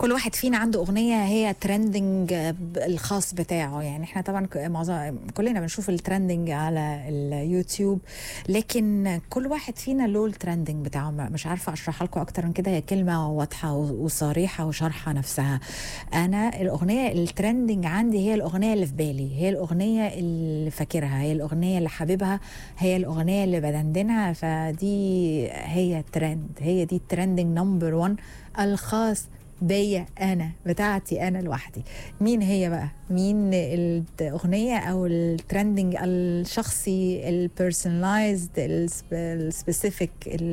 كل واحد فينا عنده اغنيه هي ترندنج الخاص بتاعه يعني احنا طبعا ك- معظم كلنا بنشوف الترندنج على اليوتيوب لكن كل واحد فينا له الترندنج بتاعه م- مش عارفه اشرحها لكم اكتر من كده هي كلمه واضحه و- وصريحه وشارحه نفسها انا الاغنيه الترندنج عندي هي الاغنيه اللي في بالي هي الاغنيه اللي فاكرها هي الاغنيه اللي حاببها هي الاغنيه اللي بدندنها فدي هي ترند هي دي الترندنج نمبر 1 الخاص بيا انا بتاعتي انا لوحدي مين هي بقى مين الاغنيه او الترندنج الشخصي البيرسونلايزد السبيسيفيك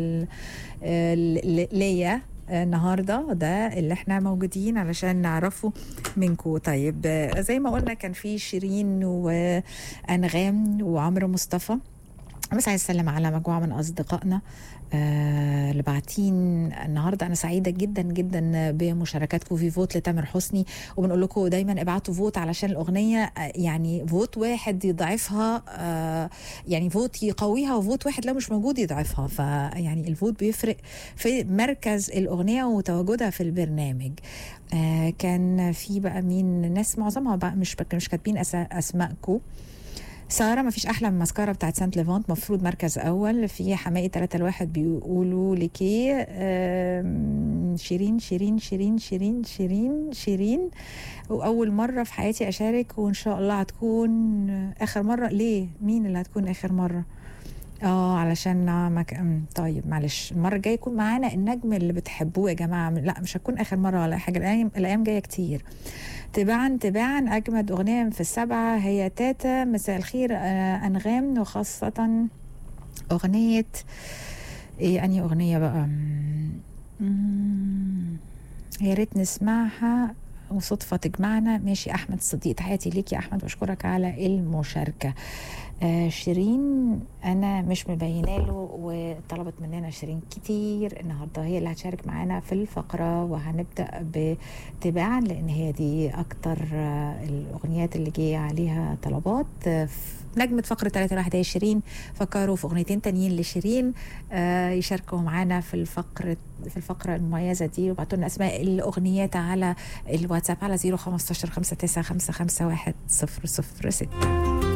ليا النهارده ده اللي احنا موجودين علشان نعرفه منكم طيب آه، زي ما قلنا كان في شيرين وانغام وعمرو مصطفى بس عايز اسلم على مجموعه من اصدقائنا آه، اللي باعتين النهارده انا سعيده جدا جدا بمشاركاتكم في فوت لتامر حسني وبنقول لكم دايما ابعتوا فوت علشان الاغنيه آه، يعني فوت واحد يضعفها آه، يعني فوت يقويها وفوت واحد لو مش موجود يضعفها فيعني الفوت بيفرق في مركز الاغنيه وتواجدها في البرنامج آه، كان في بقى مين ناس معظمها بقى مش مش كاتبين أس- اسمائكم سارة ما فيش أحلى من ماسكارا بتاعت سانت ليفانت مفروض مركز أول في حمائي 3 الواحد بيقولوا لكي آم، شيرين شيرين شيرين شيرين شيرين شيرين وأول مرة في حياتي أشارك وإن شاء الله هتكون آخر مرة ليه؟ مين اللي هتكون آخر مرة؟ اه علشان مك... أم، طيب معلش المره الجايه يكون معانا النجم اللي بتحبوه يا جماعه لا مش هتكون اخر مره ولا حاجه الايام الايام جايه كتير تباعا تباعا اجمد اغنيه في السبعه هي تاتا مساء الخير آه، انغام وخاصه اغنيه ايه انهي اغنيه بقى مم، يا ريت نسمعها وصدفة تجمعنا ماشي أحمد صديق تحياتي ليك يا أحمد وأشكرك على المشاركة آه شيرين أنا مش مبينة له وطلبت مننا شيرين كتير النهاردة هي اللي هتشارك معانا في الفقرة وهنبدأ بتباعا لأن هي دي أكتر آه الأغنيات اللي جه عليها طلبات آه في نجمة فقرة 3 واحد هي شيرين فكروا في أغنيتين تانيين لشيرين آه يشاركوا معانا في الفقرة في الفقرة المميزة دي وابعتوا لنا أسماء الأغنيات على الواتساب على 015 59 55 1 006